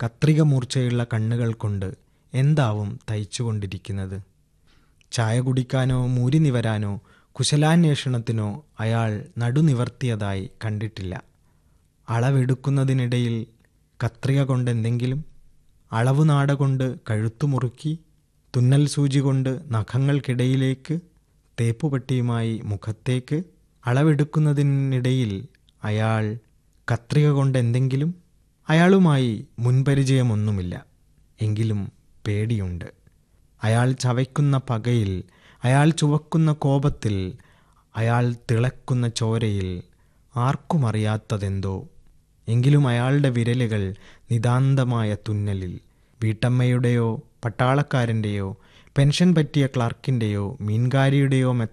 കത്രിക മൂർച്ചയുള്ള കണ്ണുകൾ കൊണ്ട് എന്താവും തയ്ച്ചുകൊണ്ടിരിക്കുന്നത് ചായ കുടിക്കാനോ മൂരി നിവരാനോ കുശലാന്വേഷണത്തിനോ അയാൾ നടുനിവർത്തിയതായി കണ്ടിട്ടില്ല അളവെടുക്കുന്നതിനിടയിൽ കത്രിക കൊണ്ടെന്തെങ്കിലും അളവുനാട കൊണ്ട് കഴുത്തുമുറുക്കി തുന്നൽ സൂചി കൊണ്ട് നഖങ്ങൾക്കിടയിലേക്ക് തേപ്പുപെട്ടിയുമായി മുഖത്തേക്ക് അളവെടുക്കുന്നതിനിടയിൽ അയാൾ കത്രിക കൊണ്ടെന്തെങ്കിലും അയാളുമായി മുൻപരിചയമൊന്നുമില്ല എങ്കിലും പേടിയുണ്ട് അയാൾ ചവയ്ക്കുന്ന പകയിൽ അയാൾ ചുവക്കുന്ന കോപത്തിൽ അയാൾ തിളക്കുന്ന ചോരയിൽ ആർക്കുമറിയാത്തതെന്തോ എങ്കിലും അയാളുടെ വിരലുകൾ നിതാന്തമായ തുന്നലിൽ വീട്ടമ്മയുടെയോ പട്ടാളക്കാരൻ്റെയോ പെൻഷൻ പറ്റിയ ക്ലാർക്കിൻ്റെയോ മീൻകാരിയുടെയോ